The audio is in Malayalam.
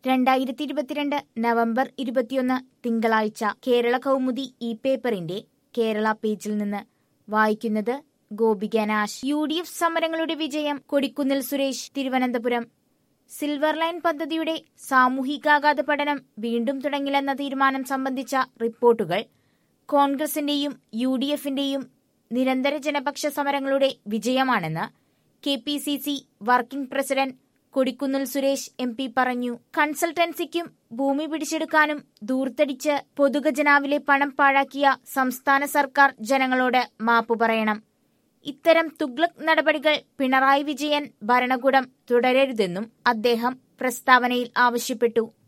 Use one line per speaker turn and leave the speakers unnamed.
രണ്ടായിരത്തി ഇരുപത്തിരണ്ട് നവംബർ ഇരുപത്തിയൊന്ന് തിങ്കളാഴ്ച കേരള കൗമുദി ഇ പേപ്പറിന്റെ കേരള പേജിൽ നിന്ന് വായിക്കുന്നത് Gopika Nash U D F സമരങ്ങളുടെ വിജയം കൊടിക്കുന്നിൽ സുരേഷ് തിരുവനന്തപുരം സിൽവർ ലൈൻ പദ്ധതിയുടെ സാമൂഹികാഘാത പഠനം വീണ്ടും തുടങ്ങില്ലെന്ന തീരുമാനം സംബന്ധിച്ച റിപ്പോർട്ടുകൾ കോൺഗ്രസിന്റെയും യു ഡി എഫിന്റെയും നിരന്തര ജനപക്ഷ സമരങ്ങളുടെ വിജയമാണെന്ന് K P C C working president Kodikunnil Suresh M P പറഞ്ഞു കൺസൾട്ടൻസിക്കും ഭൂമി പിടിച്ചെടുക്കാനും ദൂർത്തടിച്ച് പൊതുഖജനാവിലെ പണം പാഴാക്കിയ സംസ്ഥാന സർക്കാർ ജനങ്ങളോട് മാപ്പു പറയണം ഇത്തരം തുഗ്ലക് നടപടികൾ പിണറായി വിജയൻ ഭരണകൂടം തുടരരുതെന്നും അദ്ദേഹം പ്രസ്താവനയിൽ ആവശ്യപ്പെട്ടു